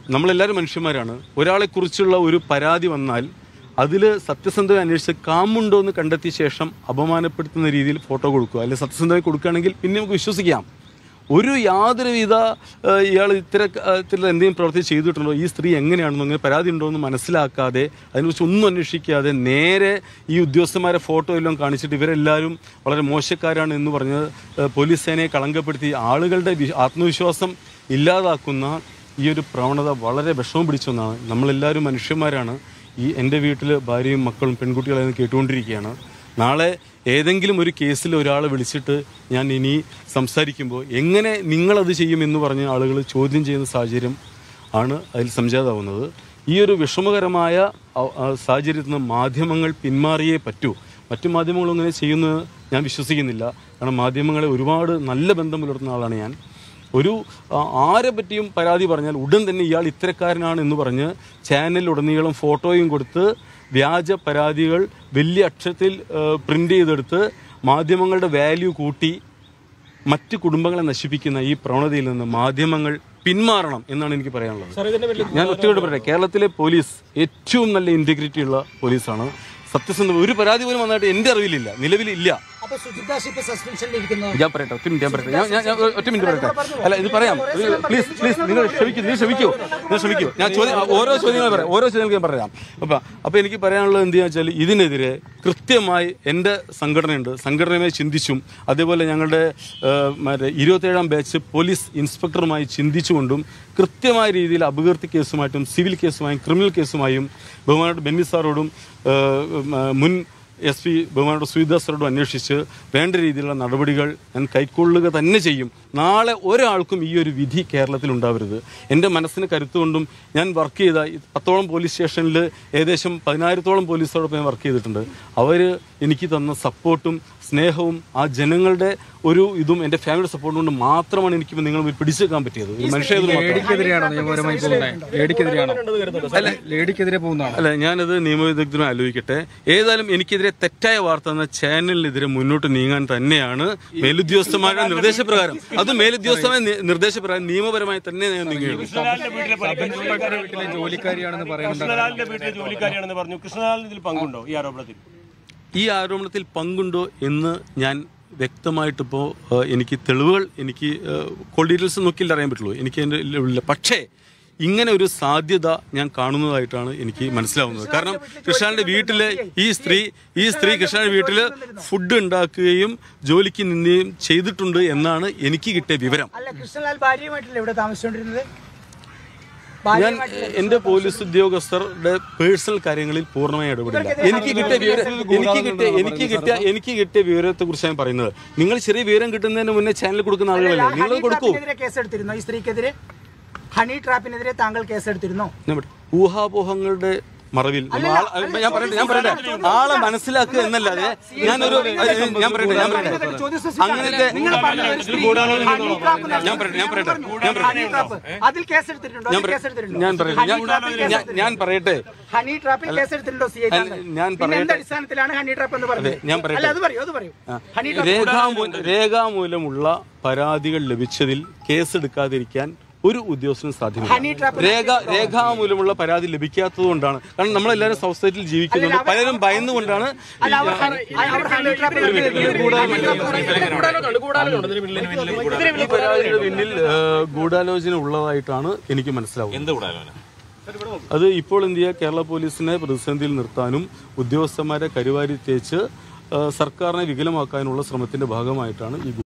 നമ്മളെല്ലാവരും മനുഷ്യന്മാരാണ് ഒരാളെക്കുറിച്ചുള്ള ഒരു പരാതി വന്നാൽ അതിൽ സത്യസന്ധത അന്വേഷിച്ച് കാമുണ്ടോ എന്ന് കണ്ടെത്തിയ ശേഷം അപമാനപ്പെടുത്തുന്ന രീതിയിൽ ഫോട്ടോ കൊടുക്കുക അല്ലെങ്കിൽ സത്യസന്ധത കൊടുക്കുകയാണെങ്കിൽ പിന്നെ നമുക്ക് വിശ്വസിക്കാം ഒരു യാതൊരുവിധ ഏഹ്, ഇയാൾ ഇത്തരത്തിൽ എന്തെങ്കിലും പ്രവൃത്തി ചെയ്തിട്ടുണ്ടോ ഈ സ്ത്രീ എങ്ങനെയാണെന്നോ അങ്ങനെ പരാതി ഉണ്ടോ എന്ന് മനസ്സിലാക്കാതെ അതിനെക്കുറിച്ച് ഒന്നും അന്വേഷിക്കാതെ നേരെ ഈ ഉദ്യോഗസ്ഥന്മാരെ ഫോട്ടോ എല്ലാം കാണിച്ചിട്ട് ഇവരെല്ലാവരും വളരെ മോശക്കാരാണ് എന്ന് പറഞ്ഞ് ഏഹ്, പോലീസ് സേനയെ കളങ്കപ്പെടുത്തി ആളുകളുടെ വി- ആത്മവിശ്വാസം ഇല്ലാതാക്കുന്ന ഈ ഒരു പ്രവണത വളരെ വിഷമം പിടിച്ചൊന്നാണ് നമ്മളെല്ലാവരും മനുഷ്യന്മാരാണ് ഈ എൻ്റെ വീട്ടിൽ ഭാര്യയും മക്കളും പെൺകുട്ടികളെയും കേട്ടുകൊണ്ടിരിക്കുകയാണ് നാളെ ഏതെങ്കിലും ഒരു കേസിൽ ഒരാളെ വിളിച്ചിട്ട് ഞാൻ ഇനി സംസാരിക്കുമ്പോൾ എങ്ങനെ നിങ്ങളത് ചെയ്യുമെന്ന് പറഞ്ഞ് ആളുകൾ ചോദ്യം ചെയ്യുന്ന സാഹചര്യം ആണ് അതിൽ സംജാതാവുന്നത് ഈ ഒരു വിഷമകരമായ അ- ആ സാഹചര്യത്തിൽ നിന്ന് മാധ്യമങ്ങൾ പിന്മാറിയേ പറ്റൂ മറ്റു മാധ്യമങ്ങളും അങ്ങനെ ചെയ്യുന്നത് ഞാൻ വിശ്വസിക്കുന്നില്ല കാരണം മാധ്യമങ്ങളെ ഒരുപാട് നല്ല ബന്ധം പുലർത്തുന്ന ആളാണ് ഞാൻ ഒരു ആ, ആരെ പറ്റിയും പരാതി പറഞ്ഞാൽ ഉടൻ തന്നെ ഇയാൾ ഇത്തരക്കാരനാണ് എന്ന് പറഞ്ഞ് ചാനലിലുടനീളം ഫോട്ടോയും കൊടുത്ത് വ്യാജ പരാതികൾ വലിയ അക്ഷരത്തിൽ പ്രിന്റ് ചെയ്തെടുത്ത് മാധ്യമങ്ങളുടെ വാല്യൂ കൂട്ടി മറ്റ് കുടുംബങ്ങളെ നശിപ്പിക്കുന്ന ഈ പ്രവണതയിൽ നിന്ന് മാധ്യമങ്ങൾ പിന്മാറണം എന്നാണ് എനിക്ക് പറയാനുള്ളത് ഞാൻ ഒറ്റയോട് പറയട്ടെ കേരളത്തിലെ പോലീസ് ഏറ്റവും നല്ല ഇന്റഗ്രിറ്റി ഉള്ള പോലീസാണ് സത്യസന്ധ ഒരു പരാതി പോലും വന്നായിട്ട് എൻ്റെ അറിവിലില്ല നിലവിലില്ല അപ്പൊ സുജിദാസ് ഇപ്പൊ സസ്പെൻഷനിൽ ഇരിക്കുന്നു ഞാൻ പറയട്ടെ ഒറ്റ മിനിറ്റ് ഞാൻ പറയട്ടെ ഞാൻ ഞാൻ ഞാൻ ഒറ്റ മിനിറ്റ് പറയട്ടെ അല്ല ഇത് പറയാം പ്ലീസ് പ്ലീസ് നിങ്ങൾ ക്ഷമിക്കൂ നിങ്ങൾ ക്ഷമിക്കൂ നിങ്ങൾ ക്ഷമിക്കൂ ഞാൻ ചോദ്യം ഓരോ ചോദ്യങ്ങൾ പറയാം ഓരോ ചോദ്യങ്ങൾക്ക് ഞാൻ പറയാം അപ്പൊ അപ്പൊ എനിക്ക് പറയാനുള്ളത് എന്ത് വെച്ചാൽ ഇതിനെതിരെ കൃത്യമായി എൻ്റെ സംഘടനയുണ്ട് സംഘടനയുമായി ചിന്തിച്ചും അതേപോലെ ഞങ്ങളുടെ ഏഹ്, മറ്റേ ഇരുപത്തേഴാം ബാച്ച് പോലീസ് ഇൻസ്പെക്ടറുമായി ചിന്തിച്ചുകൊണ്ടും കൃത്യമായ രീതിയിൽ അപകീർത്തി കേസുമായിട്ടും സിവിൽ കേസുമായും ക്രിമിനൽ കേസുമായും ബഹുമാനോട് ബെന്നി സാറോടും ഏഹ്, ഉം, ആ, മുൻ എസ് പി ബഹുമാനോട് സുവിദാസരോടും അന്വേഷിച്ച് വേണ്ട രീതിയിലുള്ള നടപടികൾ ഞാൻ കൈക്കൊള്ളുക തന്നെ ചെയ്യും നാളെ ഒരാൾക്കും ഈ ഒരു വിധി കേരളത്തിൽ ഉണ്ടാവരുത് എൻ്റെ മനസ്സിന് കരുത്തുകൊണ്ടും ഞാൻ വർക്ക് ചെയ്ത ഈ പത്തോളം പോലീസ് സ്റ്റേഷനിൽ ഏകദേശം പതിനായിരത്തോളം പോലീസോടൊപ്പം ഞാൻ വർക്ക് ചെയ്തിട്ടുണ്ട് അവർ എനിക്ക് തന്ന സപ്പോർട്ടും സ്നേഹവും ആ ജനങ്ങളുടെ ഒരു ഇതും എൻ്റെ ഫാമിലി സപ്പോർട്ടും കൊണ്ട് മാത്രമാണ് എനിക്ക് നിങ്ങൾ പിടിച്ചു വെക്കാൻ പറ്റിയത് ഒരു മനുഷ്യ ലേഡിക്കെതിരെയാണോ നിയമപരമായി പോകുന്നത് ലേഡിക്കെതിരെയാണോ അല്ല ലേഡിക്കെതിരെ പോകുന്നതാണ് അല്ല ഞാനത് നിയമവിദഗ്ധരുമായി ആലോചിക്കട്ടെ ഏതായാലും എനിക്കെതിരെ തെറ്റായ വാർത്ത എന്ന ചാനലിനെതിരെ മുന്നോട്ട് നീങ്ങാൻ തന്നെയാണ് മേലുദ്യോഗസ്ഥന്മാരുടെ നിർദ്ദേശപ്രകാരം അത് മേലുദ്യോഗസ്ഥമായ നി- നിർദ്ദേശപ്രകാരം നിയമപരമായി തന്നെ ഞാൻ നീങ്ങുകയുള്ളൂ കൃഷ്ണലാലിന്റെ വീട്ടിലെ പണിക്കാരി വീട്ടിലെ ജോലിക്കാരിയാണെന്ന് പറയുന്നുണ്ട് കൃഷ്ണലാലിന്റെ വീട്ടിലെ ജോലിക്കാരിയാണെന്ന് പറഞ്ഞു കൃഷ്ണലാലിന് ഇതിൽ പങ്കുണ്ടോ ഈ ആരോപണത്തിൽ ഈ ആരോപണത്തിൽ പങ്കുണ്ടോ എന്ന് ഞാൻ വ്യക്തമായിട്ടിപ്പോൾ എനിക്ക് തെളിവുകൾ എനിക്ക് കോൾ ഡീറ്റെയിൽസ് നോക്കിയില്ല അറിയാൻ പറ്റുള്ളൂ എനിക്ക് എൻ്റെ ഇല്ല പക്ഷേ ഇങ്ങനെ ഒരു സാധ്യത ഞാൻ കാണുന്നതായിട്ടാണ് എനിക്ക് മനസ്സിലാവുന്നത് കാരണം കൃഷ്ണാന്റെ വീട്ടിലെ ഈ സ്ത്രീ ഈ സ്ത്രീ കൃഷ്ണാന്റെ വീട്ടിൽ ഫുഡ് ഉണ്ടാക്കുകയും ജോലിക്ക് നിന്നുകയും ചെയ്തിട്ടുണ്ട് എന്നാണ് എനിക്ക് കിട്ടിയ വിവരം അല്ല കൃഷ്ണലാൽ ഭാര്യയുമായിട്ടല്ലേ ഇവിടെ താമസിച്ചുകൊണ്ടിരുന്നത് ഞാൻ ഭാര്യയുമായിട്ടല്ലേ എന്റെ പോലീസ് ഉദ്യോഗസ്ഥരുടെ പേഴ്സണൽ കാര്യങ്ങളിൽ പൂർണ്ണമായി ഇടപെടില്ല എനിക്ക് കിട്ടിയ വിവരം എനിക്ക് കിട്ടിയ എനിക്ക് കിട്ടിയ എനിക്ക് കിട്ടിയ വിവരത്തെ കുറിച്ച് ഞാൻ പറയുന്നത് നിങ്ങൾ ചെറിയ വിവരം കിട്ടുന്നതിന് മുന്നേ ചാനൽ കൊടുക്കുന്ന ആളുകളല്ലേ നിങ്ങൾ ഹണി കൊടുക്കൂ ട്രാപ്പിനെതിരെ കേസെടുത്തിരുന്നോ ഈ സ്ത്രീക്കെതിരെ ഹണി ട്രാപ്പിനെതിരെ താങ്കൾ കേസെടുത്തിരുന്നോ ഞാൻ പറ- ഊഹാപോഹങ്ങളുടെ മറവിൽ നമ്മൾ ആളെ- അല്ല, ഞാൻ പറയട്ടെ ഞാൻ പറയട്ടെ ആളെ മനസ്സിലാക്കുക എന്നല്ലാതെ ഞാനൊരു ഞാൻ പറയട്ടെ ഞാൻ പറയട്ടെ അങ്ങനത്തെ നിങ്ങൾ പറഞ്ഞത് ഒരു സ്ത്രീ ഹണി ട്രാപ്പ് നടത്തി. ഞാൻ പറയട്ടെ ഞാൻ പറയട്ടെ ഞാൻ ഹണി പറയട്ടെ ട്രാപ്പ് അതിൽ കേസെടുത്തിട്ടുണ്ടോ ഞാൻ അതിൽ പറ- കേസെടുത്തിട്ടുണ്ടോ ഞാൻ പറയട്ടെ ഹണി ഞാൻ- ട്രാപ്പിൽ ഞാൻ- കേസെടുത്തിട്ടുണ്ടോ? ഞാൻ പറയട്ടെ ഹണി ട്രാപ്പിൽ കേസെടുത്തിട്ടുണ്ടോ സി ഐ അല്ല, ഞാൻ പിന്നെ എന്ത് പറയട്ടെ. അടിസ്ഥാനത്തിലാണ് ഹണി ട്രാപ്പ് എന്ന് പറഞ്ഞത് ഞാൻ പറയട്ടെ. അല്ല അത് പറയൂ അത് പറയൂ ഹണി ട്രാപ്പ് രേഖാമൂ- രേഖാമൂലമുള്ള പരാതികൾ ലഭിച്ചതിൽ കേസെടുക്കാതിരിക്കാൻ ഒരു ഉദ്യോഗസ്ഥനും സാധ്യമല്ല ഹണി ട്രാപ്പ് രേഖ രേഖാമൂലമുള്ള പരാതി ലഭിക്കാത്തത് കൊണ്ടാണ് കാരണം നമ്മളെല്ലാവരും സൗസൈറ്റിയിൽ ജീവിക്കുന്നുണ്ട് പലരും ഭയന്നുകൊണ്ടാണ് അല്ല അവർ ഹണി- അവർ ഹണി ട്രാപ്പ് ഈ പരാതിയുടെ പിന്നിൽ ഏഹ്, ഗൂഢാലോചന ഉള്ളതായിട്ടാണ് എനിക്ക് മനസ്സിലാവുന്നത് എന്ത് കൂടാലോന അത് ഇപ്പോൾ എന്ത് ചെയ്യുക കേരള പോലീസിനെ പ്രതിസന്ധിയിൽ നിർത്താനും ഉദ്യോഗസ്ഥന്മാരെ കരുവാരി തേച്ച് ഏഹ്, സർക്കാരിനെ വികലമാക്കാനുള്ള ശ്രമത്തിന്റെ ഭാഗമായിട്ടാണ് ഈ